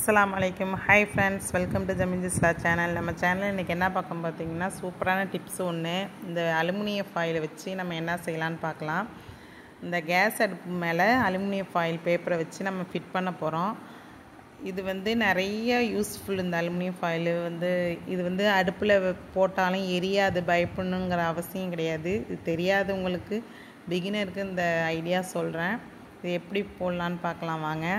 அஸ்ஸலாமு அலைக்கும் hi friends welcome to ஜமிஞ்சிஸ்லா சேனல் நம்ம சேனல் இன்றைக்கி என்ன பார்க்க பார்த்தீங்கன்னா சூப்பரான டிப்ஸ் ஒன்று இந்த அலுமினிய ஃபாயிலை வச்சு நம்ம என்ன செய்யலான்னு பார்க்கலாம் இந்த கேஸ் அடுப்பு மேலே அலுமினிய ஃபாயில் பேப்பரை வச்சு நம்ம ஃபிட் பண்ண போகிறோம் இது வந்து நிறைய யூஸ்ஃபுல் இந்த அலுமினியம் ஃபாயில் வந்து இது வந்து அடுப்பில் போட்டாலும் எரியாது பயப்படணுங்கிற அவசியம் கிடையாது இது தெரியாதவங்களுக்கு பிகினருக்கு இந்த ஐடியா சொல்கிறேன் இது எப்படி போடலான்னு பார்க்கலாம் வாங்க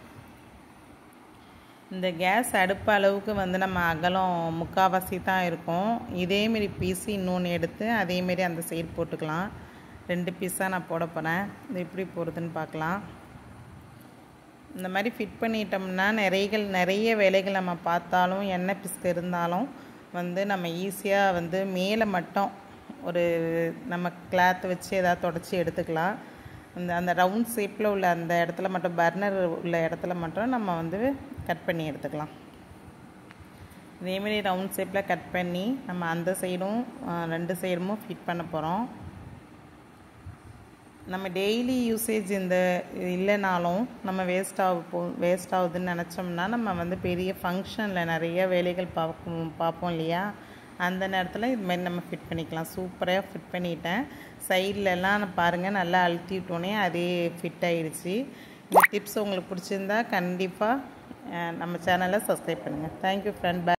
இந்த கேஸ் அடுப்பு அளவுக்கு வந்து நம்ம அகலம் முக்கால்வாசி தான் இருக்கும் இதேமாரி பீஸ் இன்னொன்று எடுத்து அதேமாரி அந்த சைடு போட்டுக்கலாம் ரெண்டு பீஸாக நான் போட போகிறேன் இது எப்படி போடுறதுன்னு பார்க்கலாம் இந்த மாதிரி ஃபிட் பண்ணிட்டோம்னா நிறைகள் நிறைய வேலைகள் நம்ம பார்த்தாலும் எண்ணெய் பிஸ்கு இருந்தாலும் வந்து நம்ம ஈஸியாக வந்து மேலே மட்டும் ஒரு நம்ம கிளாத் வச்சு எதாவது தொடச்சி எடுத்துக்கலாம் இந்த அந்த ரவுண்ட் ஷேப்பில் உள்ள அந்த இடத்துல மட்டும் பர்னர் உள்ள இடத்துல மட்டும் நம்ம வந்து கட் பண்ணி எடுத்துக்கலாம் இதேமாரி ரவுண்ட் ஷேப்பில் கட் பண்ணி நம்ம அந்த சைடும் ரெண்டு சைடும் ஃபிட் பண்ண போகிறோம் நம்ம டெய்லி யூசேஜ் இந்த இல்லைனாலும் நம்ம வேஸ்ட் ஆக போ வேஸ்ட் ஆகுதுன்னு நினச்சோம்னா நம்ம வந்து பெரிய ஃபங்க்ஷனில் நிறைய வேலைகள் பார்ப்போம் பார்ப்போம் இல்லையா அந்த நேரத்தில் இது மாதிரி நம்ம ஃபிட் பண்ணிக்கலாம் சூப்பராக ஃபிட் பண்ணிட்டேன் சைட்லலாம் பாருங்கள் நல்லா அழுத்தி விட்டோன்னே அதே ஃபிட் ஆகிடுச்சு இந்த டிப்ஸ் உங்களுக்கு பிடிச்சிருந்தா கண்டிப்பாக நம்ம சேனலை சப்ஸ்கிரைப் பண்ணுங்கள் தேங்க்யூ ஃப்ரெண்ட் பை